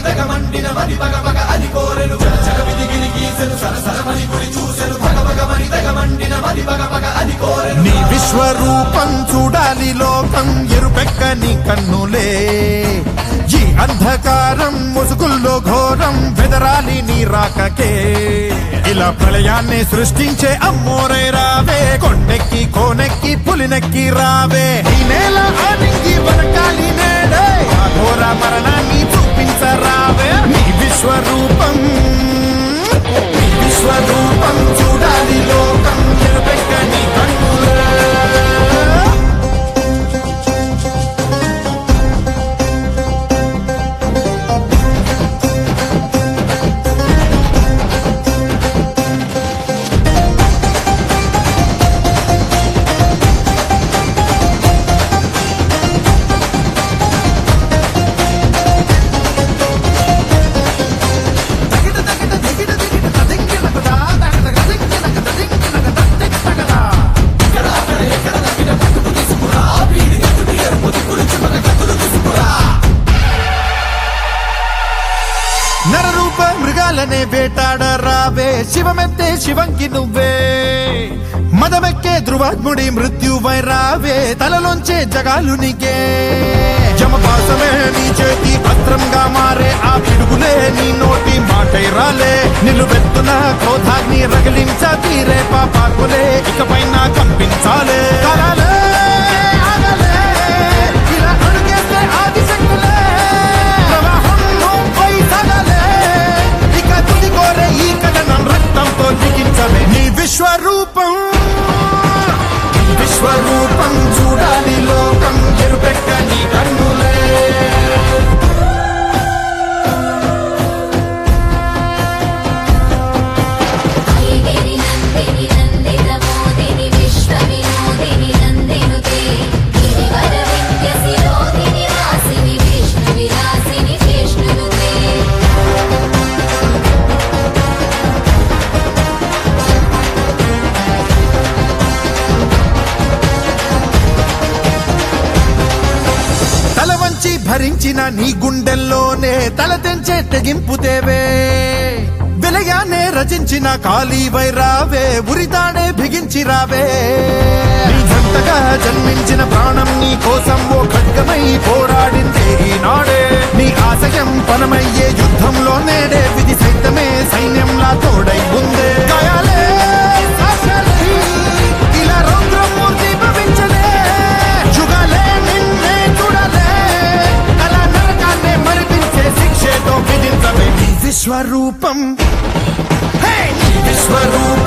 తెగమండిన మది పగ పగ అది కోరెను జగ జగ విధిగిరి గీసెను సరసరమని గుడి చూసెను భగ భగ మని తెగమండిన మది పగ పగ అది కోరెను నీ విశ్వరూపం చూడాలి లోకం ఎరుపెక్కని కన్నులే ఈ అంధకారం ముసుగుల్లో ఘోరం బెదరాలి నీ రాకకే ఇలా ప్రళయాన్ని సృష్టించే అమ్మోరై రావే కొండెక్కి కోనెక్కి పులినెక్కి రావే ఈ నేల ఆనింగి వనకాలి నేడే ఆ ఘోర మరణాన్ని చూపించరావే నీ విశ్వరూపం నీ విశ్వరూపం చూడాలి లోకం ఎరుపెక్కని కన్నులే నరరూప మృగాలనే వేటాడ రావే శివమెత్తే శివంకి నువ్వే మదమెక్కే ధ్రువాత్ముడి మృత్యువై రావే తలలోంచే జగాలు నీకే జమపాసమే నీ చేతి అస్త్రంగా మారే ఆ పిడుగులే నీ నోటి మాటై రాలే నిలువెత్తున క్రోధాగ్ని రగిలించ తీరే పాపాకులే ఇకపై నా కంపించాలే కరాలే, ఆగలే, ఇలా అడుగేస్తే ఆదిశక్తులే ప్రవాహం నువ్వై సగలే ఇక తుది కోరే ఈ కథనం రక్తంతో లిఖించలే నీ విశ్వరూపం నీ విశ్వరూపం చూడాలి లోకం ఎరుపెక్క నీ కన్నులే ఐగిరి నందిని నందిత మోదిని విశ్వ వినోదిని నందినుతే గిరివర విద్య శిరోదిని వాసిని విష్ణు విలాసిని విష్ణునుతే తల వంచి భరించిన నీ గుండెల్లోనే తల తెంచే తెగింపుదేవే విలయాన్నే రచించిన కాళీ వైరావే ఉరితాడే బిగించి రావే నీ జంటగా జన్మించిన ప్రాణం నీ కోసం ఓ ఖడ్గమై పోరాడిందే ఈనాడే నీ ఆశయం పనమయ్యే యుద్ధంలో నేడే విధి సైతమే సైన్యంలా తోడై ఉందే గాయాలే సాక్షాలై ఇలా రౌద్రమూర్తి భవించలే యుగాలే నిన్నే చూడలే అలా నరకాన్నే మరిపించే శిక్షేతో విధించవే నీ విశ్వరూపం హే! నీ విశ్వరూపం